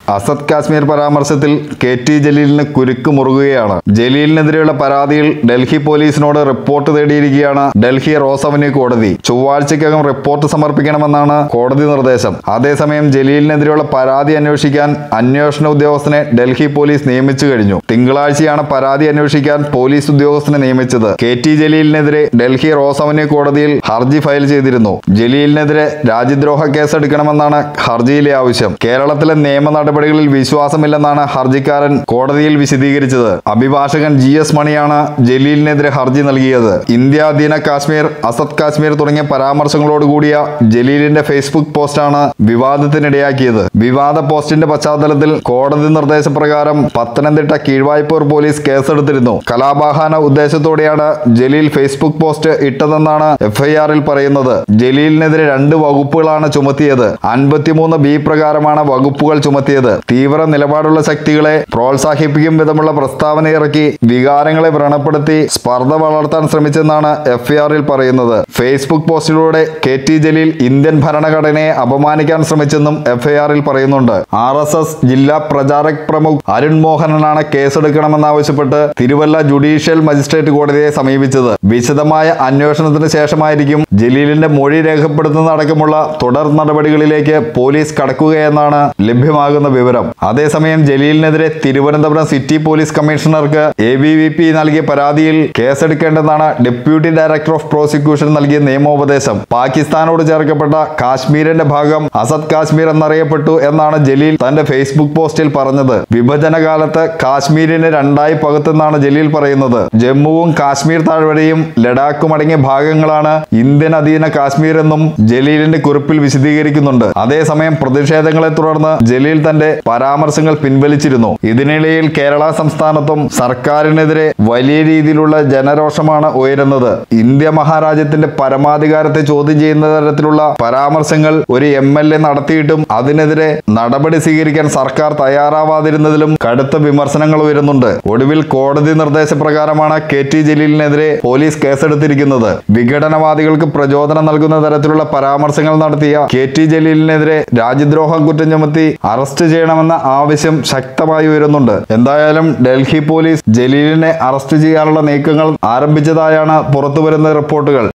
Asad Kashmir പരാമർശത്തിൽ K T ജലീലിന് കുരുക്ക് മുറുകുകയാണ് ജലീലിനെതിരെയുള്ള പരാതിയിൽ ഡൽഹി പോലീസിനോട് റിപ്പോർട്ട് തേടിയിരിക്കുകയാണ് ഡൽഹി റോസ് അവന്യൂ കോടതി ചൊവ്വാഴ്ചയ്ക്കകം റിപ്പോർട്ട് സമർപ്പിക്കണമെന്നാണ് കോടതി നിർദ്ദേശം അതേസമയം ജലീലിനെതിരെയുള്ള പരാതി അന്വേഷിക്കാൻ അന്വേഷണ ഉദ്യോഗസ്ഥനെ ഡൽഹി പോലീസ് നിയമിച്ചു കഴിഞ്ഞു തിങ്കളാഴ്ചയാണ് പരാതി അന്വേഷിക്കാൻ പോലീസ് ഉദ്യോഗസ്ഥനെ നിയമിച്ചത് കെ ടി ജലീലിനെതിരെ ഡൽഹി റോസ് അവന്യൂ കോടതിയിൽ ഹർജി ഫയൽ ചെയ്തിരുന്നു ജലീലിനെതിരെ രാജ്യദ്രോഹ കേസെടുക്കണമെന്നാണ് ഹർജിയിലെ ആവശ്യം കേരളത്തിലെ നിയമ നടപടികളിൽ വിശ്വാസമില്ലെന്നാണ് ഹർജിക്കാരൻ കോടതിയിൽ വിശദീകരിച്ചത് അഭിഭാഷകൻ ജി എസ് മണിയാണ് ജലീലിനെതിരെ ഹർജി നൽകിയത് ഇന്ത്യ അധീന കാശ്മീർ അസദ് കാശ്മീർ തുടങ്ങിയ പരാമർശങ്ങളോടുകൂടിയ ജലീലിന്റെ ഫേസ്ബുക്ക് പോസ്റ്റാണ് വിവാദത്തിനിടയാക്കിയത് വിവാദ പോസ്റ്റിന്റെ പശ്ചാത്തലത്തിൽ കോടതി നിർദ്ദേശപ്രകാരം പത്തനംതിട്ട കീഴ്വായ്പൂർ പോലീസ് കേസെടുത്തിരുന്നു കലാപാഹാന ഉദ്ദേശത്തോടെയാണ് ജലീൽ ഫേസ്ബുക്ക് പോസ്റ്റ് ഇട്ടതെന്നാണ് എഫ്ഐആറിൽ പറയുന്നത് ജലീലിനെതിരെ രണ്ട് വകുപ്പുകളാണ് ചുമത്തിയത് അൻപത്തിമൂന്ന് ബി പ്രകാരമാണ് വകുപ്പുകൾ ചുമത്തിയത് തീവ്ര നിലപാടുള്ള ശക്തികളെ പ്രോത്സാഹിപ്പിക്കും വിധമുള്ള പ്രസ്താവന ഇറക്കി വികാരങ്ങളെ വ്രണപ്പെടുത്തി സ്പർദ്ധ വളർത്താൻ ശ്രമിച്ചെന്നാണ് എഫ്ഐആറിൽ പറയുന്നത് ഫേസ്ബുക്ക് പോസ്റ്റിലൂടെ കെ ടി ജലീൽ ഇന്ത്യൻ ഭരണഘടനയെ അപമാനിക്കാൻ ശ്രമിച്ചെന്നും എഫ്ഐആറിൽ പറയുന്നുണ്ട് ആർ എസ് എസ് ജില്ലാ പ്രചാരക് പ്രമുഖ് അരുൺ മോഹനനാണ് കേസെടുക്കണമെന്നാവശ്യപ്പെട്ട് തിരുവല്ല ജുഡീഷ്യൽ മജിസ്ട്രേറ്റ് കോടതിയെ സമീപിച്ചത് വിശദമായ അന്വേഷണത്തിന് ശേഷമായിരിക്കും ജലീലിന്റെ മൊഴി രേഖപ്പെടുത്തുന്നതടക്കമുള്ള തുടർ നടപടികളിലേക്ക് പോലീസ് കടക്കുകയെന്നാണ് ലഭ്യമാകുന്ന വിവരം അതേസമയം ജലീലിനെതിരെ തിരുവനന്തപുരം സിറ്റി പോലീസ് കമ്മീഷണർക്ക് എ ബി വി പി നൽകിയ പരാതിയിൽ കേസെടുക്കേണ്ടെന്നാണ് ഡെപ്യൂട്ടി ഡയറക്ടർ ഓഫ് പ്രോസിക്യൂഷൻ നൽകിയ നിയമോപദേശം പാകിസ്ഥാനോട് ചേർക്കപ്പെട്ട കാശ്മീരിന്റെ ഭാഗം അസദ് കാശ്മീർ എന്നറിയപ്പെട്ടു എന്നാണ് ജലീൽ തന്റെ ഫേസ്ബുക്ക് പോസ്റ്റിൽ പറഞ്ഞത് വിഭജന കാലത്ത് കാശ്മീരിനെ രണ്ടായി പകുത്തെന്നാണ് ജലീൽ പറയുന്നത് ജമ്മുവും കാശ്മീർ താഴ്വരയും ലഡാക്കും അടങ്ങിയ ഭാഗങ്ങളാണ് ഇന്ത്യൻ അധീന കാശ്മീർ എന്നും ജലീലിന്റെ കുറിപ്പിൽ വിശദീകരിക്കുന്നുണ്ട് അതേസമയം പ്രതിഷേധങ്ങളെ തുടർന്ന് ജലീൽ തന്റെ പരാമർശങ്ങൾ പിൻവലിച്ചിരുന്നു ഇതിനിടയിൽ കേരള സംസ്ഥാനത്തും സർക്കാരിനെതിരെ വലിയ രീതിയിലുള്ള ജനരോഷമാണ് ഉയരുന്നത് ഇന്ത്യ മഹാരാജ്യത്തിന്റെ പരമാധികാരത്തെ ചോദ്യം ചെയ്യുന്ന തരത്തിലുള്ള പരാമർശങ്ങൾ ഒരു എം എൽ എ നടത്തിയിട്ടും അതിനെതിരെ നടപടി സ്വീകരിക്കാൻ സർക്കാർ തയ്യാറാവാതിരുന്നതിലും കടുത്ത വിമർശനങ്ങൾ ഉയരുന്നുണ്ട് ഒടുവിൽ കോടതി നിർദ്ദേശപ്രകാരമാണ് കെ ടി ജലീലിനെതിരെ പോലീസ് കേസെടുത്തിരിക്കുന്നത് വിഘടനവാദികൾക്ക് പ്രചോദനം നൽകുന്ന തരത്തിലുള്ള പരാമർശങ്ങൾ നടത്തിയ കെ ടി ജലീലിനെതിരെ രാജ്യദ്രോഹ കുറ്റം ചുമത്തി അറസ്റ്റ് ചെയ്യണമെന്ന ആവശ്യം ശക്തമായി ഉയരുന്നുണ്ട് എന്തായാലും ഡൽഹി പോലീസ് ജലീലിനെ അറസ്റ്റ് ചെയ്യാനുള്ള നീക്കങ്ങൾ ആരംഭിച്ചതായാണ് പുറത്തുവരുന്ന റിപ്പോർട്ടുകൾ